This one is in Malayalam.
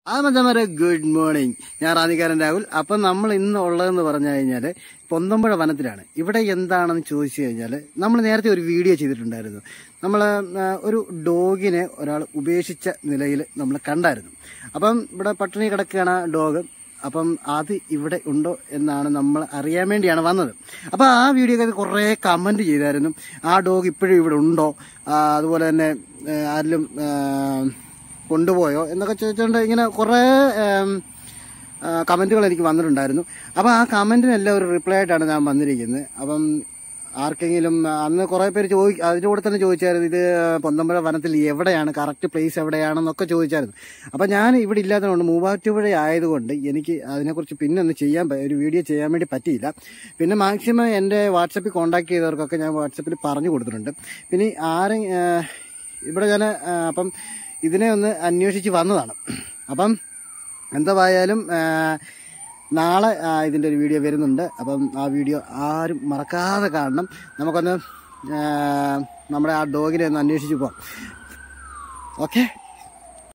ആ മച്ചമാരെ ഗുഡ് മോർണിംഗ് ഞാൻ റാന്നിക്കാരൻ രാഹുൽ അപ്പം നമ്മൾ ഇന്ന് ഉള്ളതെന്ന് പറഞ്ഞു കഴിഞ്ഞാൽ പൊന്തമ്പുഴ വനത്തിലാണ് ഇവിടെ എന്താണെന്ന് ചോദിച്ചു കഴിഞ്ഞാൽ നമ്മൾ നേരത്തെ ഒരു വീഡിയോ ചെയ്തിട്ടുണ്ടായിരുന്നു നമ്മൾ ഒരു ഡോഗിനെ ഒരാൾ ഉപേക്ഷിച്ച നിലയിൽ നമ്മൾ കണ്ടായിരുന്നു അപ്പം ഇവിടെ പട്ടിണി കിടക്കുകയാണ് ഡോഗ് അപ്പം അത് ഇവിടെ ഉണ്ടോ എന്നാണ് നമ്മൾ അറിയാൻ വേണ്ടിയാണ് വന്നത് അപ്പോൾ ആ വീഡിയോക്ക് കുറേ കമൻറ്റ് ചെയ്തായിരുന്നു ആ ഡോഗ് ഇപ്പോഴും ഇവിടെ ഉണ്ടോ ആ, അതുപോലെ തന്നെ ആ, ആരിലും ആ, കൊണ്ടുപോയോ എന്നൊക്കെ ചോദിച്ചുകൊണ്ട് ഇങ്ങനെ കുറേ കമൻറ്റുകൾ എനിക്ക് വന്നിട്ടുണ്ടായിരുന്നു അപ്പോൾ ആ കമൻറ്റിനെല്ലാം ഒരു റിപ്ലൈ ആയിട്ടാണ് ഞാൻ വന്നിരിക്കുന്നത് അപ്പം ആർക്കെങ്കിലും ആ, അന്ന് കുറേ പേര് ചോദി അതിൻ്റെ കൂടെ തന്നെ ചോദിച്ചായിരുന്നു ഇത് പൊന്തമ്പുഴ വനത്തിൽ എവിടെയാണ് കറക്റ്റ് പ്ലേസ് എവിടെയാണെന്നൊക്കെ ചോദിച്ചായിരുന്നു അപ്പം ഞാൻ ഇവിടെ ഇല്ലാത്തതുകൊണ്ട് മൂവാറ്റുപുഴ ആയതുകൊണ്ട് എനിക്ക് അതിനെക്കുറിച്ച് പിന്നെ ഒന്ന് ചെയ്യാൻ പ- ഒരു വീഡിയോ ചെയ്യാൻ വേണ്ടി പറ്റിയില്ല പിന്നെ മാക്സിമം എൻ്റെ വാട്സപ്പിൽ കോൺടാക്ട് ചെയ്തവർക്കൊക്കെ ഞാൻ വാട്സപ്പിൽ പറഞ്ഞു കൊടുത്തിട്ടുണ്ട് പിന്നെ ആരെ ആ, ഇവിടെ ഞാൻ ആ, അപ്പം ഇതിനെ ഒന്ന് അന്വേഷിച്ച് വന്നതാണ് അപ്പം എന്തായാലും ആ, നാളെ ആ, ഇതിൻ്റെ ഒരു വീഡിയോ വരുന്നുണ്ട് അപ്പം ആ വീഡിയോ ആരും മറക്കാതെ കാണണം നമുക്കൊന്ന് ആ, നമ്മുടെ ആ ഡോഗിനെ ഒന്ന് അന്വേഷിച്ച് പോവാം ഓക്കെ